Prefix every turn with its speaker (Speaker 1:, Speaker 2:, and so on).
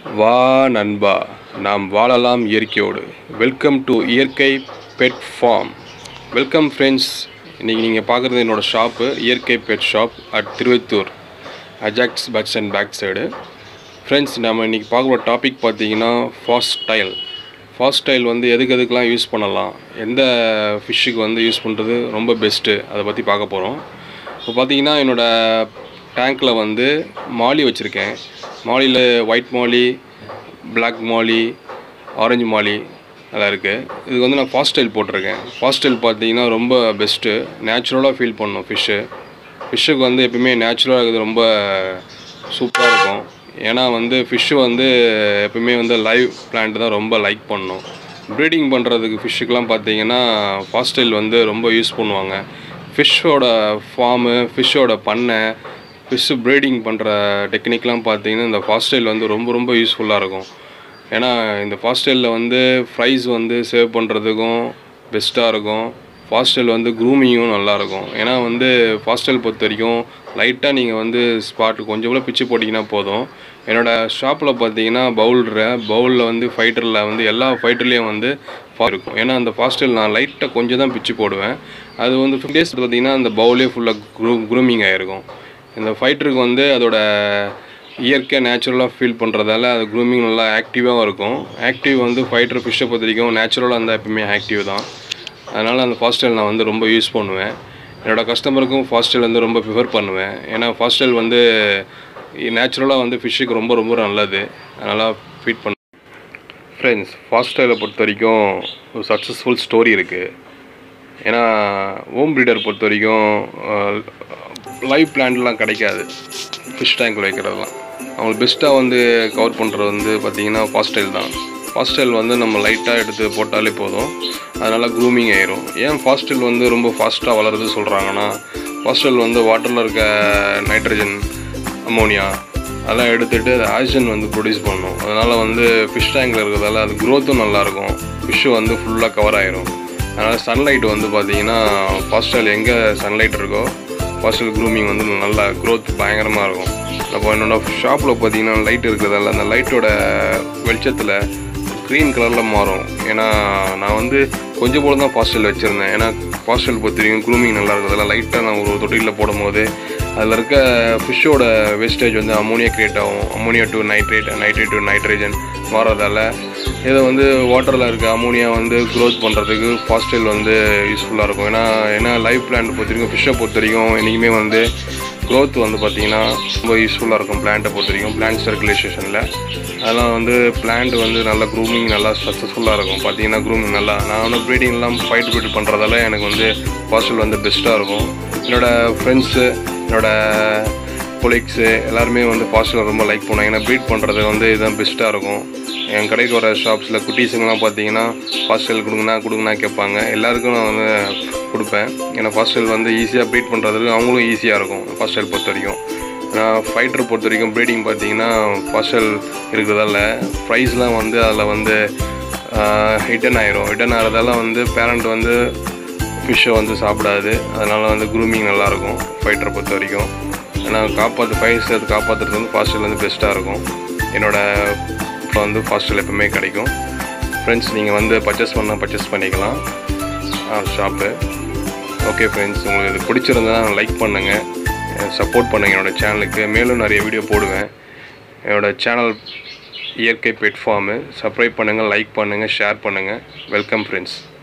Speaker 1: வா நண்பா நாம் வாழலாம் இயற்கையோடு welcome to Iyarkai pet farm welcome friends இன்றைக்கி நீங்கள் பார்க்குறது என்னோடய shop Iyarkai pet shop at Thiruvathur Ajax buds and back side friends நம்ம இன்றைக்கி பார்க்குற டாபிக் பார்த்தீங்கன்னா ஃபாஸ்ட் ஸ்டைல் ஃபாஸ்ட் ஸ்டைல் வந்து எதுக்கு எதுக்கெலாம் யூஸ் பண்ணலாம் எந்த ஃபிஷ்ஷுக்கு வந்து யூஸ் பண்ணுறது ரொம்ப பெஸ்ட்டு அதை பற்றி பார்க்க போகிறோம் இப்போ பார்த்தீங்கன்னா என்னோடய டேங்க்கில் வந்து மாலி வச்சுருக்கேன் மாலியில் white molly Black molly orange molly அதெல்லாம் இருக்குது இதுக்கு வந்து நான் ஃபாஸ்ட் ஸ்டைல் போட்டிருக்கேன் ஃபாஸ்ட் ஸ்டைல் பார்த்தீங்கன்னா ரொம்ப பெஸ்ட்டு நேச்சுரலாக ஃபீல் பண்ணும் ஃபிஷ்ஷு ஃபிஷ்ஷுக்கு வந்து எப்பயுமே நேச்சுரலாக இருக்குது ரொம்ப சூப்பராக இருக்கும் ஏன்னா வந்து ஃபிஷ்ஷு வந்து எப்பயுமே வந்து லைவ் பிளான்ட் தான் ரொம்ப லைக் பண்ணும் ப்ரீடிங் பண்ணுறதுக்கு ஃபிஷ்ஷுக்கெலாம் பார்த்தீங்கன்னா ஃபாஸ்ட் ஸ்டைல் வந்து ரொம்ப யூஸ் பண்ணுவாங்க ஃபிஷ்ஷோட ஃபார்மு ஃபிஷ்ஷோட பண்ணை ஃபிஷ்ஷு ப்ரீடிங் பண்ணுற டெக்னிக்லாம் பார்த்தீங்கன்னா இந்த ஃபாஸ்டைல் வந்து ரொம்ப ரொம்ப யூஸ்ஃபுல்லாக இருக்கும் ஏன்னா இந்த ஃபாஸ்டைலில் வந்து ப்ரைஸ் வந்து சேவ் பண்ணுறதுக்கும் பெஸ்ட்டாக இருக்கும் ஃபாஸ்டைல் வந்து க்ரூமிங்கும் நல்லாயிருக்கும் ஏன்னா வந்து ஃபாஸ்டைல் பொறுத்த வரைக்கும் லைட்டாக நீங்கள் வந்து ஸ்பாட்டு கொஞ்சம் கூட பிச்சு போட்டிங்கன்னா போதும் என்னோடய ஷாப்பில் பார்த்தீங்கன்னா பவுல்ற பவுலில் வந்து ஃபைட்டரில் வந்து எல்லா ஃபைட்டர்லேயும் வந்து ஃபா இருக்கும் ஏன்னா அந்த ஃபாஸ்டைல் நான் லைட்டாக கொஞ்சம் தான் பிச்சு போடுவேன் அது வந்து ஃபிஃப்டி டேஸ் பார்த்தீங்கன்னா அந்த பவுலே ஃபுல்லாக க்ரூ க்ரூமிங் ஆகிருக்கும் இந்த ஃபைட்டருக்கு வந்து அதோட இயற்கை நேச்சுரலாக ஃபீல் பண்ணுறதால அது க்ரூமிங் நல்லா ஆக்டிவாகவும் இருக்கும் ஆக்டிவ் வந்து ஃபைட்டர் ஃபிஷ்ஷை பொறுத்த வரைக்கும் நேச்சுரலாக இருந்தால் எப்பவுமே ஆக்டிவ் தான் அதனால் அந்த ஃபாஸ்டைல் நான் வந்து ரொம்ப யூஸ் பண்ணுவேன் என்னோடய கஸ்டமருக்கும் ஃபாஸ்டைல் வந்து ரொம்ப ப்ரிஃபர் பண்ணுவேன் ஏன்னா ஃபாஸ்டைல் வந்து நேச்சுரலாக வந்து ஃபிஷ்ஷுக்கு ரொம்ப ரொம்ப நல்லது அதனால் ஃபீட் பண்ண ஃப்ரெண்ட்ஸ் ஃபாஸ்டைலை பொறுத்த வரைக்கும் ஒரு சக்ஸஸ்ஃபுல் ஸ்டோரி இருக்குது ஏன்னா ஹோம் ப்ரீடர் பொறுத்த வரைக்கும் லைவ் பிளான்ட்லாம் கிடைக்காது ஃபிஷ் டேங்க்கில் வைக்கிறதுலாம் அவங்களுக்கு பெஸ்ட்டாக வந்து கவர் பண்ணுறது வந்து பார்த்திங்கன்னா ஃபாஸ்டைல் தான் ஃபாஸ்டைல் வந்து நம்ம லைட்டாக எடுத்து போட்டாலே போதும் அதனால் க்ரூமிங் ஆயிரும் ஏன் ஃபாஸ்டைல் வந்து ரொம்ப ஃபாஸ்ட்டாக வளருது சொல்கிறாங்கன்னா ஃபாஸ்டைல் வந்து வாட்டரில் இருக்க நைட்ரஜன் அமோனியா அதெல்லாம் எடுத்துகிட்டு அது ஆக்சிஜன் வந்து ப்ரொடியூஸ் பண்ணும் அதனால் வந்து ஃபிஷ் டேங்கில் இருக்கிறதால அது க்ரோத்தும் நல்லாயிருக்கும் ஃபிஷ்ஷு வந்து ஃபுல்லாக கவர் ஆயிரும் அதனால் சன்லைட் வந்து பார்த்தீங்கன்னா ஃபாஸ்டைல் எங்கே சன்லைட் இருக்கோ ஃபாஸ்டல் க்ரூமிங் வந்து நல்லா க்ரோத் பயங்கரமாக இருக்கும் அப்போ என்னோடய ஷாப்பில் பார்த்தீங்கன்னா லைட் இருக்கிறதால அந்த லைட்டோட வெளிச்சத்தில் க்ரீன் கலரில் மாறும் ஏன்னா நான் வந்து கொஞ்சம் போல தான் ஃபாஸ்டல் வச்சுருந்தேன் ஏன்னா ஃபாஸ்டல் பொறுத்த வரைக்கும் க்ரூமிங் நல்லா இருக்கிறதால லைட்டாக நான் ஒரு தொட்டியில் போடும்போது அதில் இருக்க ஃபிஷ்ஷோட வேஸ்டேஜ் வந்து அமோனியா கிரியேட் ஆகும் ammonia to nitrate nitrate to nitrogen மாறதால இதை வந்து வாட்டரில் இருக்க அமோனியா வந்து க்ரோத் பண்ணுறதுக்கு ஃபாஸ்டைல் வந்து யூஸ்ஃபுல்லாக இருக்கும் ஏன்னா ஏன்னா லைவ் பிளான்ட் பொறுத்த வரைக்கும் ஃபிஷ்ஷை பொறுத்த வரைக்கும் என்றைக்குமே வந்து க்ரோத் வந்து பார்த்திங்கன்னா ரொம்ப யூஸ்ஃபுல்லாக இருக்கும் பிளான்ட்டை பொறுத்த வரைக்கும் பிளான்ட் சர்க்குலேஷனில் அதெல்லாம் வந்து பிளான்ட் வந்து நல்லா க்ரூமிங் நல்லா சக்ஸஸ்ஃபுல்லாக இருக்கும் பார்த்தீங்கன்னா க்ரூமிங் நல்லா நான் வந்து ப்ரீடிங்லாம் ஃபைட் ப்ரீட் பண்ணுறதால எனக்கு வந்து ஃபாஸ்டல் வந்து பெஸ்ட்டாக இருக்கும் என்னோடய ஃப்ரெண்ட்ஸு என்னோடய கொலீக்ஸு எல்லாருமே வந்து ஃபாஸ்டல் ரொம்ப லைக் பண்ணுவாங்க ஏன்னா ப்ரீட் பண்ணுறது வந்து இதுதான் பெஸ்ட்டாக இருக்கும் என் கடைக்கு வர ஷாப்ஸில் குட்டீஸுங்கெலாம் பார்த்தீங்கன்னா ஃபாஸ்டல் கொடுங்கண்ணா கொடுங்கண்ணா கேட்பாங்க எல்லாருக்கும் நான் வந்து கொடுப்பேன் ஏன்னா ஃபாஸ்டல் வந்து ஈஸியாக ப்ரீட் பண்ணுறதுக்கு அவங்களும் ஈஸியாக இருக்கும் ஃபாஸ்டல் பொறுத்த வரைக்கும் ஏன்னா ஃபைட்டர் பொறுத்த வரைக்கும் ப்ரீடிங் பார்த்தீங்கன்னா ஃபாஸ்டல் இருக்கிறதால ப்ரைஸ்லாம் வந்து அதில் வந்து ஹிட்டன் ஆயிரும் ஹிட்டன் ஆகிறதால வந்து பேரண்ட் வந்து ஃபிஷ்ஷை வந்து சாப்பிடாது அதனால் வந்து க்ரூமிங் நல்லாயிருக்கும் ஃபைட்டரை பொறுத்த வரைக்கும் ஏன்னா காப்பாற்று ஃபைஸ் அது காப்பாற்றுறது வந்து ஃபாஸ்டல் வந்து பெஸ்ட்டாக இருக்கும் என்னோடய இப்போ வந்து ஃபாஸ்டல் எப்பவுமே கிடைக்கும் ஃப்ரெண்ட்ஸ் நீங்கள் வந்து பர்ச்சேஸ் பண்ணால் பர்ச்சேஸ் பண்ணிக்கலாம் ஷாப்பு ஓகே ஃப்ரெண்ட்ஸ் உங்களுக்கு இது பிடிச்சிருந்தா லைக் பண்ணுங்கள் சப்போர்ட் பண்ணுங்கள் என்னோடய சேனலுக்கு மேலும் நிறைய வீடியோ போடுவேன் என்னோடய channel Iyarkai pet farm subscribe பண்ணுங்கள் லைக் பண்ணுங்கள் ஷேர் பண்ணுங்கள் வெல்கம் ஃப்ரெண்ட்ஸ்